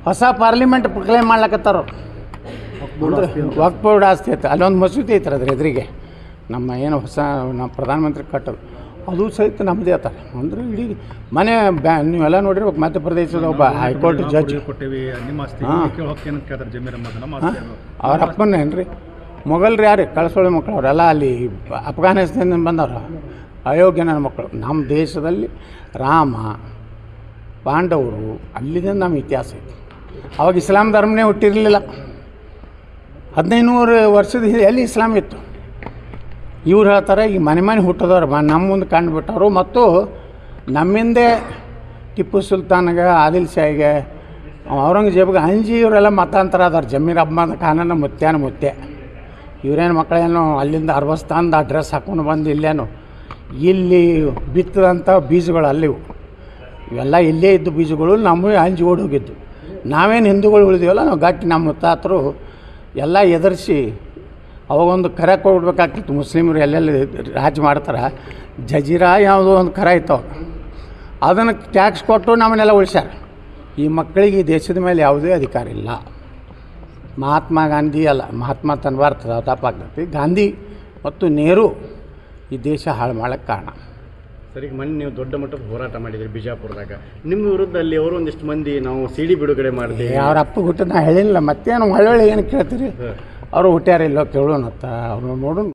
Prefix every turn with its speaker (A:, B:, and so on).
A: ಹೊಸ parliament claim ಮಾಡ್ಲಕತ್ತಾರ ಅಂದ್ರೆ ವಕ್ಫ್ board ಆಸ್ತಿ ಐತೆ ಅಲ್ಲೊಂದು ಮಸೂದಿ ಐತ್ರಿ ಅದ್ರ ಎದುರಿಗೆ ನಮ್ಮ ಏನು ಹೊಸ ನಮ್ಮ ಪ್ರಧಾನಮಂತ್ರಿ ಕಟ್ಟೋದು ಅದು ಸಹಿತ ನಮ್ಮದೇ ಅತ್ತಾರ ಅಂದ್ರೆ ಇಡೀ ಮನೆ ಬ್ಯಾ ನೀವೆಲ್ಲ ನೋಡಿರ್ಬೇಕು ಮಧ್ಯಪ್ರದೇಶದ ಒಬ್ಬ ಹೈಕೋರ್ಟ್ ಜಡ್ಜ್
B: ಕೊಟ್ಟಿವಿ ನಿಮ್ಮ ಆಸ್ತಿ
A: ಹಾ.
B: ಕೇಳೋ ಹಕ್ಕು ಏನಂತ ಕೇಳ್ತಾರೆ ಜಮೀರ್ ಅಹಮದ್ ನಮ್ಮ
A: ಹಾಂ
B: ಆಸ್ತಿ ಅದು.
A: ಅವ್ರ ಅಪ್ಪನ ಏನ್ರಿ ಮೊಘಲ್ರು ಯಾರು ಕಳಸೋಳಿ ಮಕ್ಕಳು ಅವರೆಲ್ಲ ಅಲ್ಲಿ ಅಫ್ಘಾನಿಸ್ತಾನದಿಂದ ಬಂದವರು ಅಯೋಗ್ಯ ನನ್ನ ಮಕ್ಕಳು ನಮ್ಮ ದೇಶದಲ್ಲಿ ರಾಮ ಪಾಂಡವರು ಅಲ್ಲಿಂದ ನಮ್ಮ ಇತಿಹಾಸ ಐತಿ ಅವಾಗ ಇಸ್ಲಾಂ ಧರ್ಮನೇ ಹುಟ್ಟಿರಲಿಲ್ಲ ಹದಿನೈನೂರು ವರ್ಷದ ಹಿಂದೆ ಎಲ್ಲಿ ಇಸ್ಲಾಂ ಇತ್ತು ಇವ್ರು ಹೇಳ್ತಾರೆ ಈ ಮನೆ ಮನೆ ಹುಟ್ಟಿದವ್ರು ಮ ನಮ್ಮ ಮುಂದೆ ಕಂಡುಬಿಟ್ಟವರು ಮತ್ತು ನಮ್ಮಿಂದೇ ಟಿಪ್ಪು ಸುಲ್ತಾನ್ಗೆ ಆದಿಲ್ ಶಾಹಿಗೆ ಔರಂಗಜೇಬ್ಗೆ ಅಂಜಿ ಇವರೆಲ್ಲ ಮತಾಂತರ ಅದಾರ ಜಮೀರ್ ಅಹ್ಮದ್ ಖಾನನ ಮುತ್ಯಾನ ಮುತ್ತೆ ಇವರೇನು ಮಕ್ಕಳೇನು ಅಲ್ಲಿಂದ ಅರ್ವಸ್ತಾನ್ದ ಅಡ್ರೆಸ್ ಹಾಕೊಂಡು ಬಂದು ಇಲ್ಲೇನು ಇಲ್ಲಿ ಬಿತ್ತದಂಥ ಬೀಜಗಳು ಅಲ್ಲಿವು ಇವೆಲ್ಲ ಇಲ್ಲೇ ಇದ್ದು ಬೀಜಗಳು ನಮಗೆ ಅಂಜಿ ಓಡಿ ಹೋಗಿದ್ದು ನಾವೇನು ಹಿಂದೂಗಳು ಉಳಿದೀವಲ್ಲ ನಾವು ಗಟ್ಟಿ ನಮ್ಮ ಮುತ್ತಾತರು ಎಲ್ಲ ಎದುರಿಸಿ ಅವಾಗೊಂದು ಕರೆ ಕೊಡ್ಬೇಕಾಗ್ತಿತ್ತು ಮುಸ್ಲಿಮರು ಎಲ್ಲೆಲ್ಲಿ ರಾಜ್ ಮಾಡ್ತಾರೆ ಜಜೀರಾ ಯಾವುದೋ ಒಂದು ಕರ ಇತ್ತು ಅವಾಗ ಅದನ್ನು ಟ್ಯಾಕ್ಸ್ ಕೊಟ್ಟು ನಮ್ಮನ್ನೆಲ್ಲ ಉಳಿಸ್ಯಾರ ಈ ಮಕ್ಕಳಿಗೆ ಈ ದೇಶದ ಮೇಲೆ ಯಾವುದೇ ಅಧಿಕಾರ ಇಲ್ಲ ಮಹಾತ್ಮ ಗಾಂಧಿ ಅಲ್ಲ ಮಹಾತ್ಮ ತನ್ನಬಾರ್ತದ ತಪ್ಪಾಗ್ತೈತಿ ಗಾಂಧಿ ಮತ್ತು ನೆಹರು ಈ ದೇಶ ಹಾಳು ಮಾಡೋಕ್ಕೆ ಕಾರಣ
C: ಸರ್ ಈಗ ಮೊನ್ನೆ ನೀವು ದೊಡ್ಡ ಮಟ್ಟದ ಹೋರಾಟ ಮಾಡಿದ್ರಿ ಬಿಜಾಪುರದಾಗ ನಿಮ್ಮ ವಿರುದ್ಧ ಅಲ್ಲಿ ಅವರು ಒಂದಿಷ್ಟು ಮಂದಿ ನಾವು ಸಿಡಿ ಬಿಡುಗಡೆ ಮಾಡಿದ್ವಿ
A: ಅವ್ರ ಅಪ್ಪ ಹುಟ್ಟಿದ ನಾ ಹೇಳಿಲ್ಲ ಮತ್ತೇನು ಒಳ್ಳೊಳ್ಳೆ ಏನು ಕೇಳ್ತೀರಿ ಅವರು ಹುಟ್ಟ್ಯಾರ ಇಲ್ಲೋ ಕೇಳೋಣತ್ತ ಅವ್ರು ನೋಡೋಣ